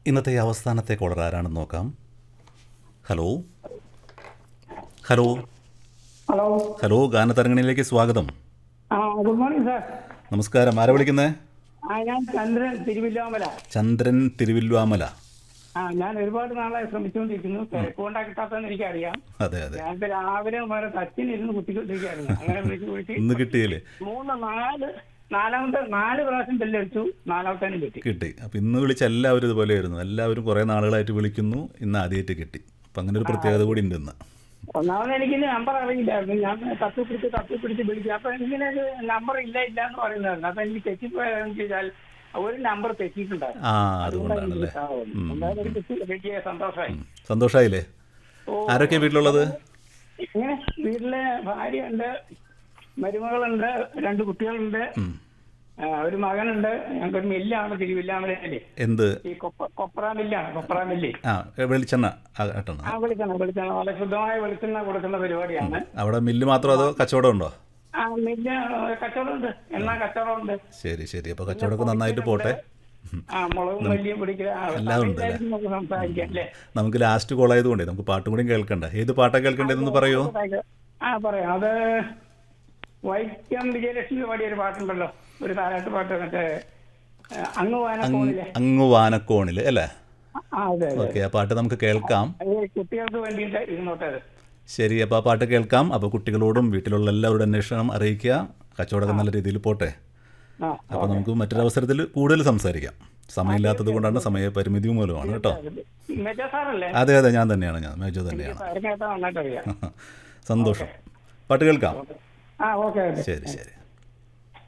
ഇന്നത്തെ അവസാനത്തെ കോളർ ആരാണെന്ന് നോക്കാം ഹലോ ഹലോ ഹലോ ഹലോ ഗാനതരംഗണിയിലേക്ക് സ്വാഗതം ആ ഗുഡ് മോർണിംഗ് സാർ നമസ്കാരം ആരാ വിളിക്കുന്നത് ആ ഞാൻ ചന്ദ്രൻ തിരുവില്ലാമല ചന്ദ്രൻ തിരുവില്വാമല ആ ഞാൻ ഒരുപാട് നാളായി ശ്രമിച്ചുകൊണ്ടിരിക്കുന്നു തിരക്കുകൊണ്ടാ കിട്ടാത്തെന്ന് എനിക്കറിയാം അതെ അതെ ഞാനിപ്പോ രാവിലെ വരെ തച്ചിനിരുന്ന് കുത്തിക്കൊണ്ടിരിക്കുകയായിരുന്നു അങ്ങനെ വിളിച്ച് വിളിച്ച് ഇന്ന് കിട്ടിയില്ലേ മൂന്ന് നാല് നാലാമത്തെ നാല് പ്രാവശ്യം ബെല്ലടിച്ചു നാലാമത്തേനും കിട്ടി കിട്ടി അപ്പം ഇന്ന് വിളിച്ച എല്ലാവരും ഇതുപോലെയായിരുന്നു എല്ലാവരും കുറേ നാളുകളായിട്ട് വിളിക്കുന്നു ഇന്ന് ആദ്യമായിട്ട് കിട്ടി അപ്പം അങ്ങനെ ഒരു പ്രത്യേകത കൂടി ഉണ്ട് ഇന്ന് ഒന്നാമത് എനിക്ക് നമ്പർ അറിയില്ലായിരുന്നു ഞാൻ തപ്പിപ്പിടിച്ച് തപ്പിപ്പിടിച്ച് വിളിച്ചു അപ്പൊ ഇങ്ങനെ ഒരു നമ്പർ ഇല്ല ഇല്ല എന്ന് പറയുന്നതായിരുന്നു അപ്പൊ എനിക്ക് തെറ്റിപ്പോയതെന്ന് വെച്ചാൽ ഒരു നമ്പർ തെറ്റിയിട്ടുണ്ടായിരുന്നു ആ അതുകൊണ്ടാണല്ലേ ഉം. എന്തായാലും ഒരു കിട്ടി കിട്ടിയ സന്തോഷമായി സന്തോഷമായില്ലേ ഓ. ആരൊക്കെ വീട്ടിലുള്ളത് ഇങ്ങനെ വീട്ടിലെ ഭാര്യയുണ്ട് മരുമകളുണ്ട് രണ്ട് കുട്ടികളുണ്ട് ഉം. ആ, ഒരു മകനുണ്ട് ഞങ്ങൾക്കൊരു മില്ലാണ് തിരുവില്ലാമലയില് എന്ത് ഈ കൊപ്പ കൊപ്ര മില്ലാണ് കൊപ്ര മില്ല് ആ വെളിച്ചെണ്ണ ആട്ടണ ആ വെളിച്ചെണ്ണ വെളിച്ചെണ്ണ വളരെ ശുദ്ധമായ വെളിച്ചെണ്ണ കൊടുക്കുന്ന പരിപാടിയാണ് അവിടെ മില്ല് മാത്രം അതോ കച്ചവടം ഉണ്ടോ ആ മില്ല് കച്ചവടമുണ്ട് എണ്ണ കച്ചവടമുണ്ട് ശരി ശരി അപ്പോൾ കച്ചവടമൊക്കെ നന്നായിട്ട് പോട്ടെ ആ മുളകും മല്ലിയും പിടിക്കുക ആ, എല്ലാം ഉണ്ട് സമയത്തായിരിക്കും നമുക്ക് സംസാരിക്കാം അല്ലേ നമുക്ക് ലാസ്റ്റ് കോൾ ആയതുകൊണ്ടേ നമുക്ക് പാട്ടും കൂടി കേൾക്കണ്ട ഏത് പാട്ടാ കേൾക്കേണ്ടതെന്ന് പറയോ ആ പറയാം അത് വൈക്കം വിജയലക്ഷ്മി പാടിയ ഒരു പാട്ടുണ്ടല്ലോ ഒരു താരാട്ട് പാട്ട് മറ്റേ ആ, അങ്ങ് വാനക്കോണിലെ അങ്ങ് വാനക്കോണിൽ അല്ലേ ആ അതെ അതെ ഓക്കെ ആ പാട്ട് നമുക്ക് കേൾക്കാം അത് കുട്ടികൾക്ക് വേണ്ടിയിട്ട് ഇരുന്നോട്ടെ അത് ശരി അപ്പോൾ ആ പാട്ട് കേൾക്കാം അപ്പോൾ കുട്ടികളോടും വീട്ടിലുള്ള എല്ലാവരുടെ അന്വേഷണം അറിയിക്കുക കച്ചവടമൊക്കെ നല്ല രീതിയിൽ പോട്ടെ ആ അപ്പോൾ നമുക്ക് മറ്റൊരവസരത്തിൽ കൂടുതൽ സംസാരിക്കാം സമയമില്ലാത്തത് കൊണ്ടാണ് സമയപരിമിതി മൂലമാണ് കേട്ടോ മെജോ സാറല്ലേ അതെ അതെ ഞാൻ തന്നെയാണ് ഞാൻ മേജോ തന്നെയാണ് സാറിന് കേട്ടാ നന്നായിട്ട് അറിയാം സന്തോഷം പാട്ട് കേൾക്കാം ആ ഓക്കെ ഓക്കെ ശരി ശരി